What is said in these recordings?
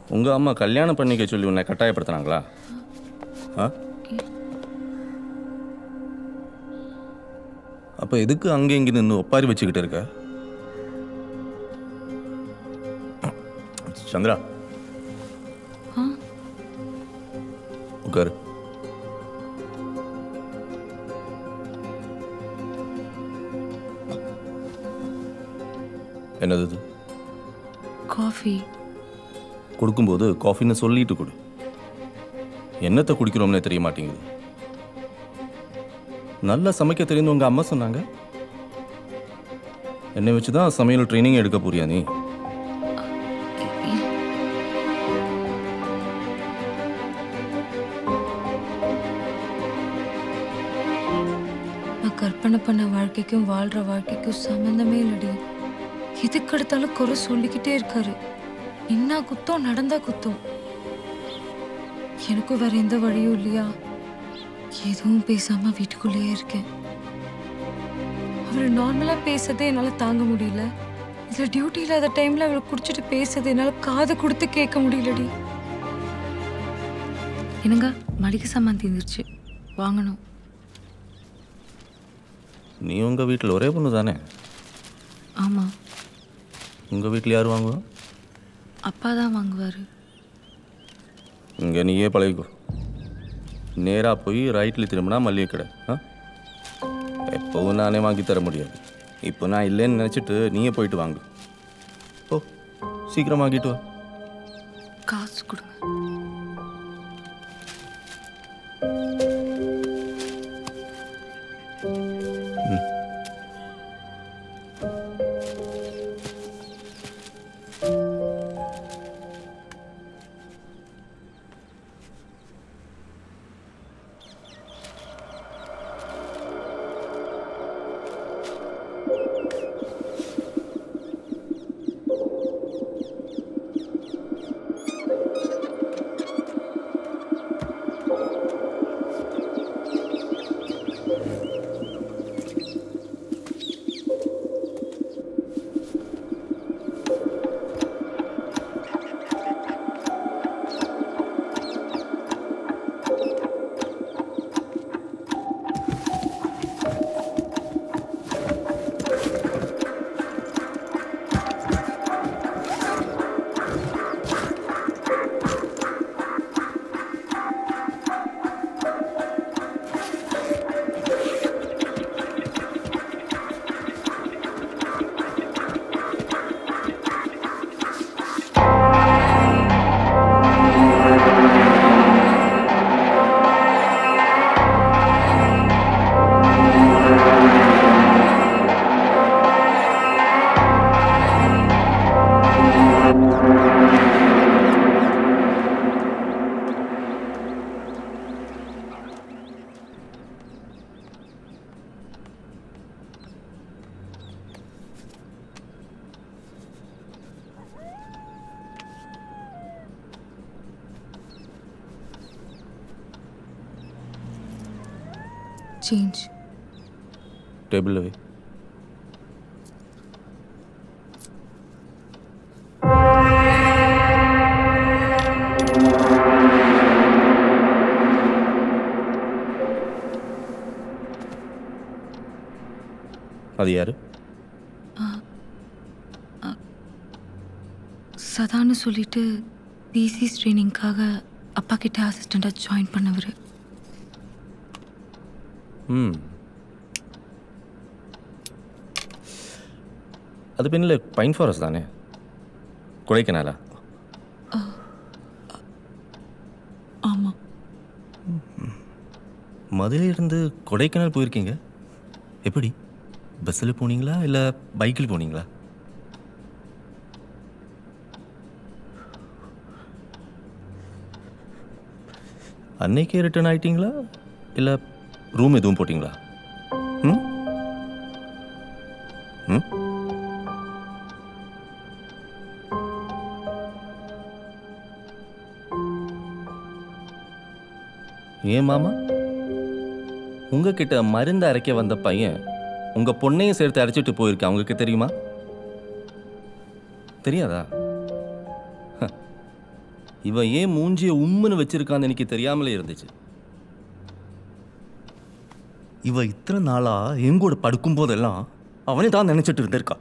உங்கள் அம்மா கல்யாணம் பண்ணிக்க சொல்லி உன்னை கட்டாயப்படுத்துனாங்களா ஆ அப்போ எதுக்கு அங்கே இங்கே நின்று ஒப்பாரி வச்சுக்கிட்டு இருக்க சந்திரா ஆ உட்காரு என்னது இது காஃபி கொடுக்கும்போது காஃபின்னு சொல்லிட்டு கொடு என்னத்தை குடிக்கிறோம்னே தெரிய மாட்டேங்குது நல்லா சமைக்க தெரியும்னு உங்க அம்மா சொன்னாங்க என்னை வச்சு தான் சமையல் ட்ரைனிங் எடுக்க போறியா நீ நான் கற்பனை பண்ண வாழ்க்கைக்கும் வாழ்ற வாழ்க்கைக்கும் சம்மந்தமே இல்லடி எதுக்கு எடுத்தாலும் குறை சொல்லிக்கிட்டே இருக்காரு நின்னா குத்தம் நடந்தா குத்தம் எனக்கும் வேற எந்த வழியும் இல்லையா எதுவும் பேசாம வீட்டுக்குள்ளேயே இருக்கேன் அவர் நார்மலா பேசுறதே என்னால தாங்க முடியல இதுல டியூட்டி இல்லாத டைம்ல அவர் குடிச்சிட்டு பேசுறது என்னால காது கொடுத்து கேட்க முடியலடி என்னங்க மளிகை சாமான் தீர்ந்துருச்சு வாங்கணும் நீ உங்க வீட்டில் ஒரே பொண்ணு தானே ஆமா உங்க வீட்டில் யார் வாங்குவா அப்பா தான் வாங்குவாரு இங்கே நீயே பழகிக்கோ நேராக போய் ரைட்டில் திரும்பினா மல்லிகை கடை ஆ எப்போவும் நானே வாங்கி தர முடியாது இப்போ நான் இல்லைன்னு நினச்சிட்டு நீயே போயிட்டு வாங்கு ஓ சீக்கிரம் வாங்கிட்டு வா காசு கொடுங்க சேஞ்ச் டேபிளில் வை அது யாரு சதான்னு சொல்லிட்டு பிசி ட்ரைனிங்காக அப்பா கிட்ட அசிஸ்டண்டாக ஜாயின் பண்ணவர் ம் அது பின்னில் பைன் ஃபாரஸ்ட் தானே கொடைக்கனாலா ஆமாம் மதுரையிலிருந்து கொடைக்கானல் போயிருக்கீங்க எப்படி பஸ்ஸில் போனீங்களா இல்லை பைக்கில் போனீங்களா அன்னைக்கே ரிட்டர்ன் ஆயிட்டீங்களா இல்லை ரூம் எதுவும் போட்டிங்களா ம் ம் ஏன் மாமா உங்ககிட்ட மருந்து அரைக்க வந்த பையன் உங்க பொண்ணையும் சேர்த்து அரைச்சிட்டு போயிருக்கான் உங்களுக்கு தெரியுமா தெரியாதா ஹ. இவன் ஏன் மூஞ்சிய உம்முன்னு வச்சிருக்கான்னு எனக்கு தெரியாமலே இருந்துச்சு இவ இத்தனை நாளா என் கூட படுக்கும் போதெல்லாம் அவனே தான் நினைச்சிட்டு இருந்திருக்கா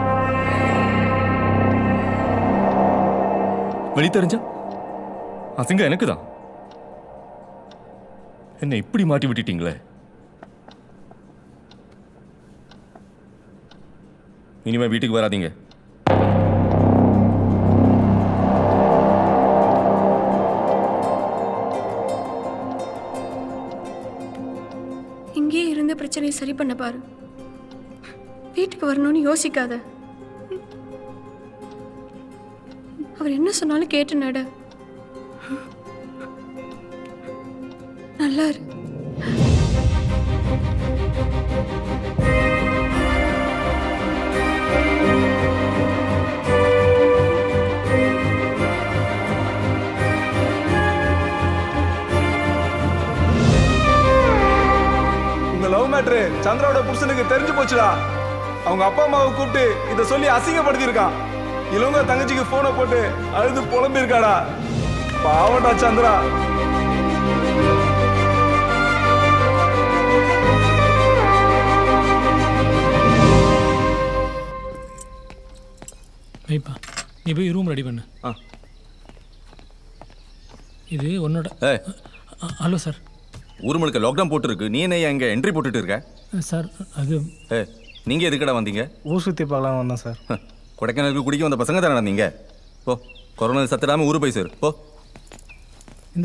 வெளி தெரிஞ்சா அசிங்க எனக்கு தான் என்னை இப்படி மாட்டி விட்டுட்டீங்களே இனிமே வீட்டுக்கு வராதீங்க இங்கேயே இருந்து பிரச்சனையை சரி பண்ண பாரு வீட்டுக்கு வரணும்னு யோசிக்காத அவர் என்ன சொன்னாலும் கேட்டு நட நல்லா இரு உங்க லவ் மேட்ரு சந்திராவோட புருஷனுக்கு தெரிஞ்சு போச்சுடா அவங்க அப்பா அம்மாவை கூப்பிட்டு இதை சொல்லி அசிங்கப்படுத்தியிருக்கான் இளவங்க தங்கச்சிக்கு போனை போட்டு அழுது புலம்பிருக்காடா பாவண்டா சந்திரா வைப்பா நீ போய் ரூம் ரெடி பண்ணு ஆ. இது உன்னோட ஏய் அ- ஹலோ சார் ஊர் முழுக்க லாக்டவுன் போட்டுருக்கு நீ என்ன எங்க என்ட்ரி போட்டுட்டு இருக்க சார் அது ஏ நீங்க எதுக்கடா வந்தீங்க ஊர் சுத்தி பார்க்கலாம் வந்தேன் சார் ஹ, கொடைக்கானலுக்கு குடிக்க வந்த பசங்க தானே நீங்க போ கொரோனா சத்திடாம ஊரு போய் சேரு போ இந்த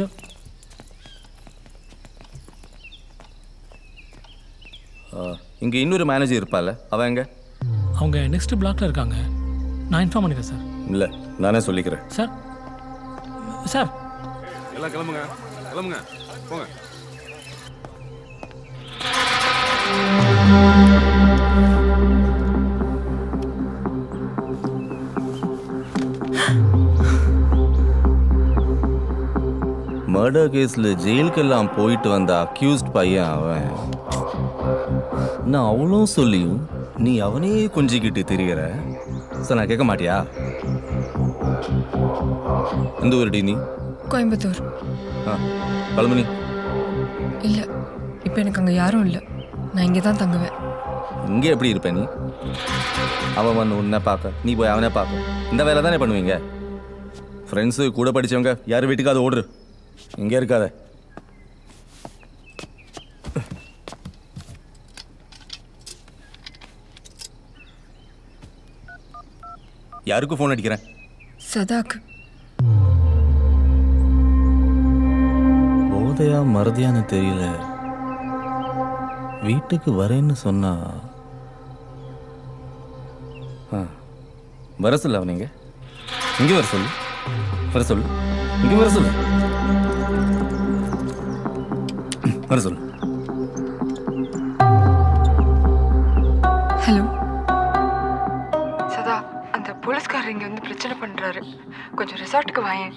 ஆ, இங்க இன்னொரு மேனேஜர் இருப்பால அவன் எங்க அவங்க நெக்ஸ்ட் பிளாக்ல இருக்காங்க நான் இன்ஃபார்ம் பண்ணிக்கிறேன் சார் இல்ல நானே சொல்லிக்கிறேன் சார் சார் எல்லாம் கிளம்புங்க கிளம்புங்க போங்க மர்டர் கேஸ்ல ஜெயிலுக்கெல்லாம் போயிட்டு வந்த அக்யூஸ்ட் பையன் அவன் நான் அவ்வளோ சொல்லியும் நீ அவனையே கொஞ்சிக்கிட்டு திரிகிற சார் நான் கேட்க மாட்டியா எந்த ஊருடி நீ கோயம்புத்தூர் ஆ பழமணி இல்லை இப்போ எனக்கு அங்கே யாரும் இல்லை நான் இங்கே தான் தங்குவேன் இங்கே எப்படி இருப்ப நீ அவன் வந்து உன்னை பார்க்க நீ போய் அவனை பார்க்க இந்த வேலை தானே பண்ணுவீங்க ஃப்ரெண்ட்ஸு கூட படிச்சவங்க யார் வீட்டுக்காவது ஓடுறு இங்கே இருக்காத யாருக்கு ஃபோன் அடிக்கிறேன் சதாக்கு போதையா மறதியான்னு தெரியல வீட்டுக்கு வரேன்னு சொன்னா ஆ வர சொல்லு அவன் இங்க இங்க வர சொல்லு வர சொல்லு இங்க வர சொல்லு வர சொல்லு ஹலோ சதா அந்த போலீஸ்காரர் இங்கே வந்து பிரச்சனை பண்ணுறாரு கொஞ்சம் ரிசார்ட்டுக்கு வாயேன்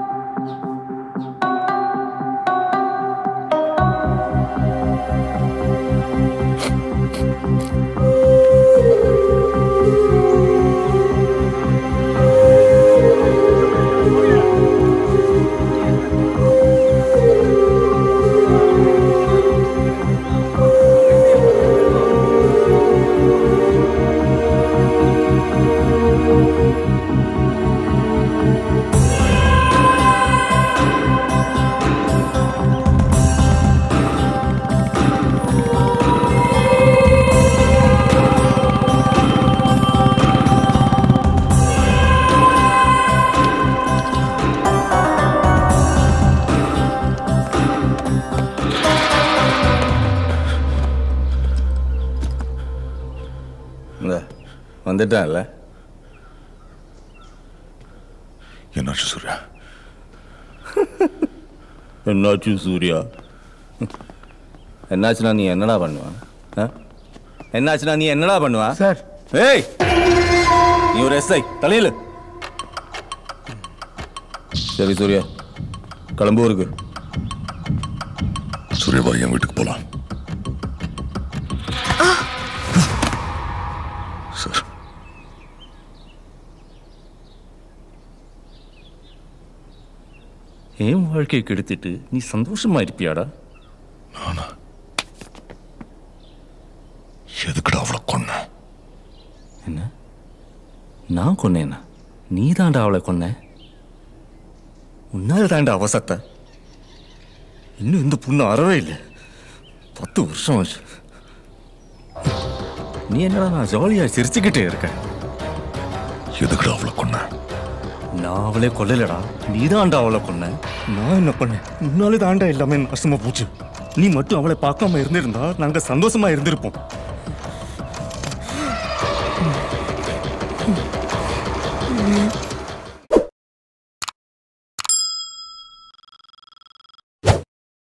இந்த வந்துட்டான்ல என்னாச்சு சூர்யா என்னாச்சு சூர்யா என்னாச்சுன்னா நீ என்னடா பண்ணுவா ஆ? என்னாச்சுன்னா நீ என்னடா பண்ணுவா சார் ஏய் நீ ஒரு எஸ்ஐ தலையில சரி சூர்யா கிளம்பு ஊருக்கு சூர்யாவா என் வீட்டுக்கு போலாம் சார் என் வாழ்க்கையை கெடுத்துட்டு நீ சந்தோஷமா இருப்பியாடா நானா எதுக்குடா அவளை கொன்ன என்ன நான் கொன்னேனா நீ தாண்டா அவளை கொன்ன உன்னால தாண்டா அவசத்த இன்னும் இந்த பொண்ணு அறவே இல்லை பத்து வருஷம் ஆச்சு நீ என்னடா நான் ஜாலியாக சிரிச்சுக்கிட்டே இருக்கேன் எதுக்குடா அவளை கொன்ன நான் அவளே கொல்லலடா நீ தாண்டா அவளை கொன்ன நான் என்ன பண்ணேன் முன்னாலே தாண்டா எல்லாமே நாசமா போச்சு நீ மட்டும் அவளை பார்க்காம இருந்திருந்தா நாங்க சந்தோஷமா இருந்திருப்போம் ம்.